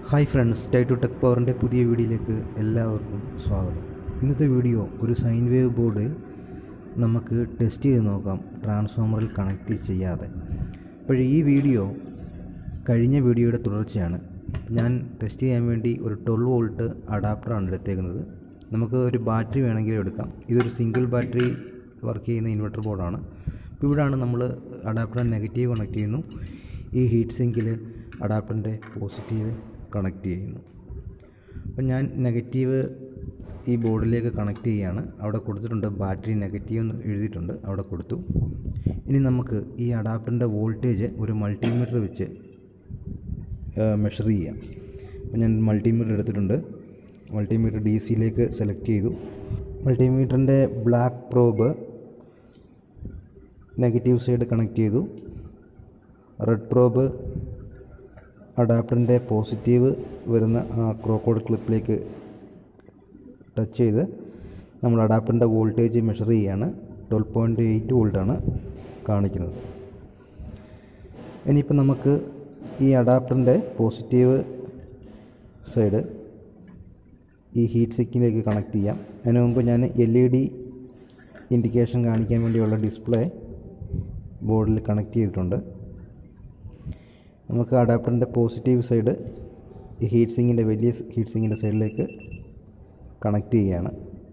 hi friends tie to tech പവറിൻ്റെ പുതിയ വീഡിയോയിലേക്ക് എല്ലാവർക്കും സ്വാഗതം ഇന്നത്തെ വീഡിയോ ഒരു സൈൻ വേവ് ബോർഡ് നമുക്ക് ടെസ്റ്റ് ചെയ്ത് നോക്കാം ട്രാൻസ്ഫോമറിൽ കണക്ട് ചെയ്യാതെ അപ്പോൾ ഈ വീഡിയോ കഴിഞ്ഞ വീഡിയോയുടെ തുടർച്ചയാണ് ഞാൻ ടെസ്റ്റ് ചെയ്യാൻ വേണ്ടി ഒരു ട്വൽവ് വോൾട്ട് അഡാപ്റ്ററാണ് എടുത്തേക്കുന്നത് നമുക്ക് ഒരു ബാറ്ററി വേണമെങ്കിലും എടുക്കാം ഇതൊരു സിംഗിൾ ബാറ്ററി വർക്ക് ചെയ്യുന്ന ഇൻവെർട്ടർ ബോർഡാണ് അപ്പോൾ ഇവിടെയാണ് നമ്മൾ അഡാപ്റ്റർ നെഗറ്റീവ് കണക്ട് ചെയ്യുന്നു ഈ ഹീറ്റ് സിങ്കിൽ അഡാപ്റ്ററിൻ്റെ പോസിറ്റീവ് കണക്ട് ചെയ്യുന്നു അപ്പം ഞാൻ നെഗറ്റീവ് ഈ ബോർഡിലേക്ക് കണക്ട് ചെയ്യുകയാണ് അവിടെ കൊടുത്തിട്ടുണ്ട് ബാറ്ററി നെഗറ്റീവ് എന്ന് എഴുതിയിട്ടുണ്ട് അവിടെ കൊടുത്തു ഇനി നമുക്ക് ഈ അഡാപ്റ്ററിൻ്റെ വോൾട്ടേജ് ഒരു മൾട്ടിമീറ്റർ വെച്ച് മെഷർ ചെയ്യാം അപ്പം ഞാൻ മൾട്ടിമീറ്റർ എടുത്തിട്ടുണ്ട് മൾട്ടിമീറ്റർ ഡി സിയിലേക്ക് സെലക്ട് ചെയ്തു മൾട്ടിമീറ്ററിൻ്റെ black probe negative side connect ചെയ്തു റെഡ് പ്രോബ് അഡാപ്റ്ററിൻ്റെ പോസിറ്റീവ് വരുന്ന ആ ക്രോക്കോഡ് ക്ലിപ്പിലേക്ക് ടച്ച് ചെയ്ത് നമ്മൾ അഡാപ്റ്ററിൻ്റെ വോൾട്ടേജ് മെഷർ ചെയ്യുകയാണ് ട്വൽവ് പോയിൻറ്റ് എയ്റ്റ് വോൾട്ടാണ് കാണിക്കുന്നത് ഇനിയിപ്പോൾ നമുക്ക് ഈ അഡാപ്റ്ററിൻ്റെ പോസിറ്റീവ് സൈഡ് ഈ ഹീറ്റ് സിക്കിലേക്ക് കണക്ട് ചെയ്യാം അതിന് മുമ്പ് ഞാൻ എൽ ഇ ഡി ഇൻഡിക്കേഷൻ കാണിക്കാൻ വേണ്ടിയുള്ള ഡിസ്പ്ലേ ബോർഡിൽ കണക്ട് ചെയ്തിട്ടുണ്ട് നമുക്ക് അഡാപ്റ്ററിൻ്റെ പോസിറ്റീവ് സൈഡ് ഈ ഹീറ്റ് സിങ്ങിൻ്റെ വലിയ ഹീറ്റ് സിങ്ങിൻ്റെ സൈഡിലേക്ക് കണക്ട് ചെയ്യുകയാണ്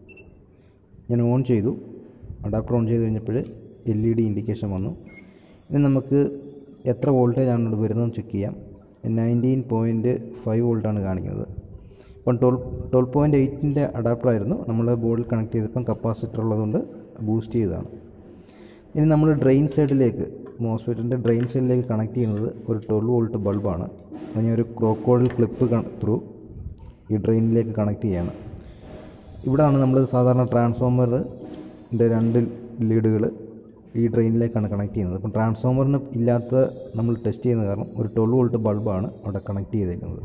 ഞാൻ ഓൺ ചെയ്തു അഡാപ്റ്റർ ഓൺ ചെയ്ത് കഴിഞ്ഞപ്പോൾ എൽ ഇ ഡി ഇൻഡിക്കേഷൻ വന്നു ഇനി നമുക്ക് എത്ര വോൾട്ടേജ് ആണ് ഇവിടെ വരുന്നതെന്ന് ചെക്ക് ചെയ്യാം നയൻറ്റീൻ പോയിൻറ്റ് ഫൈവ് വോൾട്ടാണ് കാണിക്കുന്നത് ഇപ്പം ട്വൽവ് ട്വൽവ് പോയിൻറ്റ് എയ്റ്റിൻ്റെ അഡാപ്റ്റർ ആയിരുന്നു നമ്മൾ ബോർഡിൽ കണക്ട് ചെയ്തപ്പം കപ്പാസിറ്റർ ഉള്ളതുകൊണ്ട് ബൂസ്റ്റ് ചെയ്തതാണ് ഇനി നമ്മൾ ഡ്രെയിൻ സൈഡിലേക്ക് മോസ്ഫെറ്റിൻ്റെ ഡ്രെയിൻ സൈഡിലേക്ക് കണക്ട് ചെയ്യുന്നത് ഒരു ട്വൽവ് വോൾട്ട് ബൾബാണ് അത് ഞാൻ ഒരു ക്രോക്കോഡിൽ ക്ലിപ്പ് ത്രൂ ഈ ഡ്രെയിനിലേക്ക് കണക്ട് ചെയ്യാണ് ഇവിടെയാണ് നമ്മൾ സാധാരണ ട്രാൻസ്ഫോമറിൻ്റെ രണ്ട് ലീഡുകൾ ഈ ഡ്രെയിനിലേക്കാണ് കണക്ട് ചെയ്യുന്നത് അപ്പം ട്രാൻസ്ഫോമറിന് ഇല്ലാത്ത നമ്മൾ ടെസ്റ്റ് ചെയ്യുന്ന കാരണം ഒരു ട്വൽവ് വോൾട്ട് ബൾബാണ് അവിടെ കണക്ട് ചെയ്തേക്കുന്നത്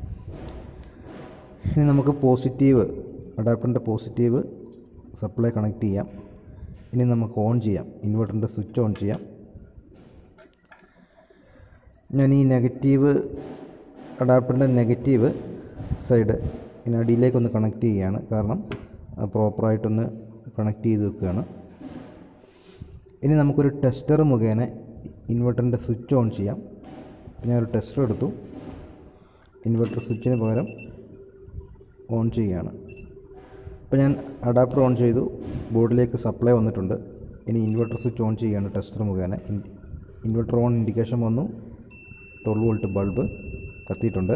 ഇനി നമുക്ക് പോസിറ്റീവ് അഡാപ്റ്ററിൻ്റെ പോസിറ്റീവ് സപ്ലൈ കണക്ട് ചെയ്യാം ഇനി നമുക്ക് ഓൺ ചെയ്യാം ഇൻവെർട്ടറിൻ്റെ സ്വിച്ച് ഓൺ ചെയ്യാം ഞാൻ ഈ നെഗറ്റീവ് അഡാപ്റ്ററിൻ്റെ നെഗറ്റീവ് സൈഡ് ഇനി അടിയിലേക്കൊന്ന് കണക്ട് ചെയ്യുകയാണ് കാരണം പ്രോപ്പറായിട്ടൊന്ന് കണക്ട് ചെയ്ത് വെക്കുകയാണ് ഇനി നമുക്കൊരു ടെസ്റ്റർ മുഖേന ഇൻവെർട്ടറിൻ്റെ സ്വിച്ച് ഓൺ ചെയ്യാം ഞാനൊരു ടെസ്റ്റർ എടുത്തു ഇൻവെർട്ടർ സ്വിച്ചിന് പകരം ഓൺ ചെയ്യുകയാണ് അപ്പോൾ ഞാൻ അഡാപ്റ്റർ ഓൺ ചെയ്തു ബോർഡിലേക്ക് സപ്ലൈ വന്നിട്ടുണ്ട് ഇനി ഇൻവെർട്ടർ സ്വിച്ച് ഓൺ ചെയ്യുകയാണ് ടെസ്റ്റർ മുഖേന ഇൻവെർട്ടർ ഓൺ ഇൻഡിക്കേഷൻ വന്നു ട്വൽവ് വോൾട്ട് ബൾബ് കത്തിയിട്ടുണ്ട്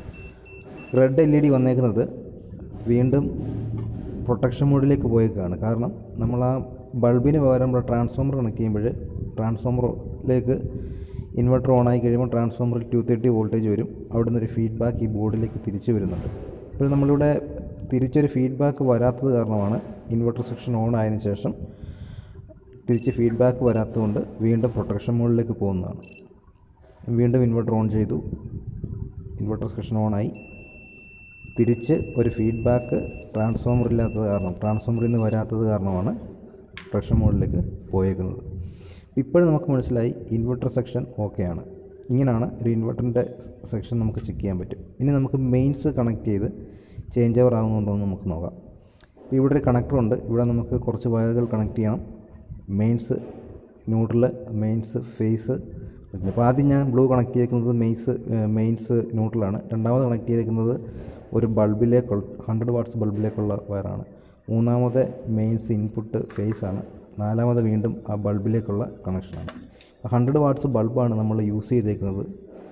റെഡ് എൽ ഇ ഡി വന്നേക്കുന്നത് വീണ്ടും പ്രൊട്ടക്ഷൻ മോഡിലേക്ക് പോയേക്കാണ് കാരണം നമ്മൾ ആ ബൾബിന് പകരം നമ്മുടെ ട്രാൻസ്ഫോമർ കണക്ട് ചെയ്യുമ്പോൾ ട്രാൻസ്ഫോമറിലേക്ക് ഇൻവെർട്ടർ ഓൺ ആയി കഴിയുമ്പോൾ ട്രാൻസ്ഫോമറിൽ ടു തേർട്ടി വോൾട്ടേജ് വരും അവിടെ നിന്നൊരു ഫീഡ്ബാക്ക് ഈ ബോർഡിലേക്ക് തിരിച്ചു വരുന്നുണ്ട് ഇപ്പോൾ നമ്മളിവിടെ തിരിച്ചൊരു ഫീഡ്ബാക്ക് വരാത്തത് കാരണമാണ് ഇൻവെർട്ടർ സെക്ഷൻ ഓൺ ആയതിനു ശേഷം തിരിച്ച് ഫീഡ്ബാക്ക് വരാത്തതുകൊണ്ട് വീണ്ടും പ്രൊട്ടക്ഷൻ മോഡിലേക്ക് പോകുന്നതാണ് വീണ്ടും ഇൻവെർട്ടർ ഓൺ ചെയ്തു ഇൻവെർട്ടർ സെക്ഷൻ ഓണായി തിരിച്ച് ഒരു ഫീഡ്ബാക്ക് ട്രാൻസ്ഫോമർ ഇല്ലാത്തത് കാരണം ട്രാൻസ്ഫോമറിൽ നിന്ന് വരാത്തത് കാരണമാണ് പ്രൊട്ടക്ഷൻ മോഡിലേക്ക് പോയേക്കുന്നത് ഇപ്പോഴും നമുക്ക് മനസ്സിലായി ഇൻവെർട്ടർ സെക്ഷൻ ഓക്കെയാണ് ഇങ്ങനെയാണ് ഒരു ഇൻവെർട്ടറിൻ്റെ സെക്ഷൻ നമുക്ക് ചെക്ക് ചെയ്യാൻ പറ്റും ഇനി നമുക്ക് മെയിൻസ് കണക്ട് ചെയ്ത് ചേഞ്ച് ഓവർ ആകുന്നുണ്ടോ എന്ന് നമുക്ക് നോക്കാം ഇപ്പോൾ ഇവിടെ ഒരു കണക്ടർ ഉണ്ട് ഇവിടെ നമുക്ക് കുറച്ച് വയറുകൾ കണക്ട് ചെയ്യണം മെയിൻസ് ന്യൂട്രൽ മെയിൻസ് ഫേസ് അപ്പോൾ ആദ്യം ഞാൻ ബ്ലൂ കണക്ട് ചെയ്തിരിക്കുന്നത് മെയിൻസ് മെയിൻസ് ന്യൂട്രലാണ് രണ്ടാമത് കണക്ട് ചെയ്തിരിക്കുന്നത് ഒരു ബൾബിലേക്കുള്ള ഹൺഡ്രഡ് വാട്ട്സ് ബൾബിലേക്കുള്ള വയറാണ് മൂന്നാമത് മെയിൻസ് ഇൻപുട്ട് ഫേസ് ആണ് നാലാമത് വീണ്ടും ആ ബൾബിലേക്കുള്ള കണക്ഷനാണ് ഹൺഡ്രഡ് വാട്ട്സ് ബൾബാണ് നമ്മൾ യൂസ് ചെയ്തേക്കുന്നത്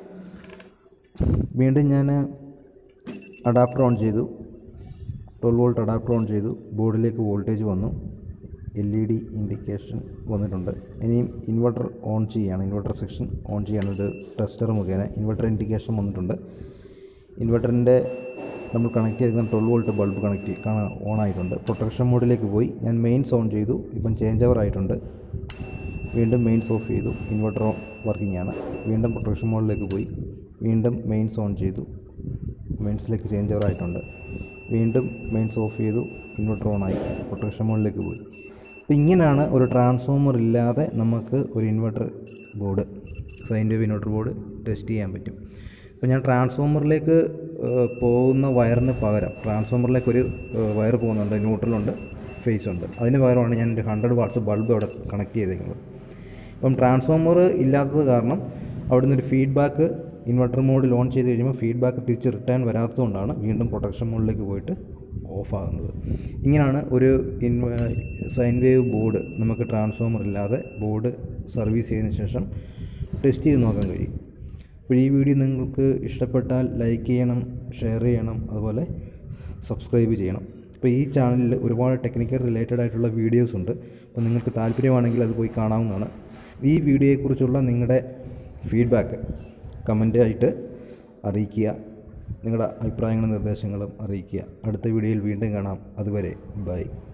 വീണ്ടും ഞാൻ അഡാപ്റ്റർ ഓൺ ചെയ്തു ട്വൽവ് വോൾട്ട് അഡാപ്റ്റർ ഓൺ ചെയ്തു ബോർഡിലേക്ക് വോൾട്ടേജ് വന്നു എൽ ഇ ഡി ഇൻഡിക്കേഷൻ വന്നിട്ടുണ്ട് ഇനിയും ഇൻവെർട്ടർ ഓൺ ചെയ്യുകയാണ് ഇൻവെർട്ടർ സെക്ഷൻ ഓൺ ചെയ്യാണ് ഒരു ടെസ്റ്റർ മുഖേന ഇൻവെർട്ടർ ഇൻഡിക്കേഷൻ വന്നിട്ടുണ്ട് ഇൻവെർട്ടറിൻ്റെ നമ്മൾ കണക്ട് ചെയ്തിരിക്കുന്ന twelve volt bulb connect on ആയിട്ടുണ്ട് പ്രൊട്ടക്ഷൻ മോഡിലേക്ക് പോയി ഞാൻ മെയിൻസ് ഓൺ ചെയ്തു ഇപ്പം ചേഞ്ച് ഓവർ ആയിട്ടുണ്ട് വീണ്ടും മെയിൻസ് ഓഫ് ചെയ്തു ഇൻവെർട്ടർ വർക്കിംഗ് ആണ് വീണ്ടും പ്രൊട്ടക്ഷൻ മോഡിലേക്ക് പോയി വീണ്ടും മെയിൻസ് ഓൺ ചെയ്തു മെയിൻസിലേക്ക് ചേഞ്ച് ഓവർ ആയിട്ടുണ്ട് വീണ്ടും മെയിൻസ് ഓഫ് ചെയ്തു ഇൻവെർട്ടർ ഓൺ ആയി പ്രൊട്ടക്ഷൻ മോഡിലേക്ക് പോയി അപ്പോൾ ഇങ്ങനെയാണ് ഒരു ട്രാൻസ്ഫോമർ ഇല്ലാതെ നമുക്ക് ഒരു inverter board sine wave inverter board test ചെയ്യാൻ പറ്റും അപ്പോൾ ഞാൻ ട്രാൻസ്ഫോമറിലേക്ക് ഏഹ്, പോകുന്ന വയറിന് പകരം ട്രാൻസ്ഫോമറിലേക്ക് ഒരു ഏഹ്, വയർ പോകുന്നുണ്ട് ന്യൂട്രലുണ്ട് ഫേസ് ഉണ്ട് അതിന് പകരമാണ് ഞാൻ ഒരു ഹൺഡ്രഡ് വാട്ട്സ് ബൾബ് അവിടെ കണക്ട് ചെയ്തേക്കുന്നത് ഇപ്പം ട്രാൻസ്ഫോമർ ഇല്ലാത്തത് കാരണം അവിടുന്ന് ഒരു ഫീഡ്ബാക്ക് ഇൻവെർട്ടർ മോഡിൽ ഓൺ ചെയ്ത് കഴിയുമ്പോൾ ഫീഡ്ബാക്ക് തിരിച്ച് റിട്ടേൺ വരാത്തതുകൊണ്ടാണ് വീണ്ടും പ്രൊട്ടക്ഷൻ മോഡിലേക്ക് പോയിട്ട് ഓഫാകുന്നത് ഇങ്ങനെയാണ് ഒരു ഇൻവ സൈൻ വേവ് ബോർഡ് നമുക്ക് ട്രാൻസ്ഫോമർ ഇല്ലാതെ ബോർഡ് സർവീസ് ചെയ്തതിന് ശേഷം ടെസ്റ്റ് ചെയ്ത് നോക്കാൻ കഴിയും അപ്പോൾ ഈ വീഡിയോ നിങ്ങൾക്ക് ഇഷ്ടപ്പെട്ടാൽ ലൈക്ക് ചെയ്യണം ഷെയർ ചെയ്യണം അതുപോലെ സബ്സ്ക്രൈബ് ചെയ്യണം അപ്പോൾ ഈ ചാനലിൽ ഒരുപാട് ടെക്നിക്കൽ റിലേറ്റഡ് ആയിട്ടുള്ള വീഡിയോസ് ഉണ്ട് അപ്പോൾ നിങ്ങൾക്ക് താല്പര്യമാണെങ്കിൽ അത് പോയി കാണാവുന്നതാണ് ഈ വീഡിയോയെക്കുറിച്ചുള്ള നിങ്ങളുടെ ഫീഡ്ബാക്ക് കമൻ്റായിട്ട് അറിയിക്കുക നിങ്ങളുടെ അഭിപ്രായങ്ങളും നിർദ്ദേശങ്ങളും അറിയിക്കുക അടുത്ത വീഡിയോയിൽ വീണ്ടും കാണാം അതുവരെ ബൈ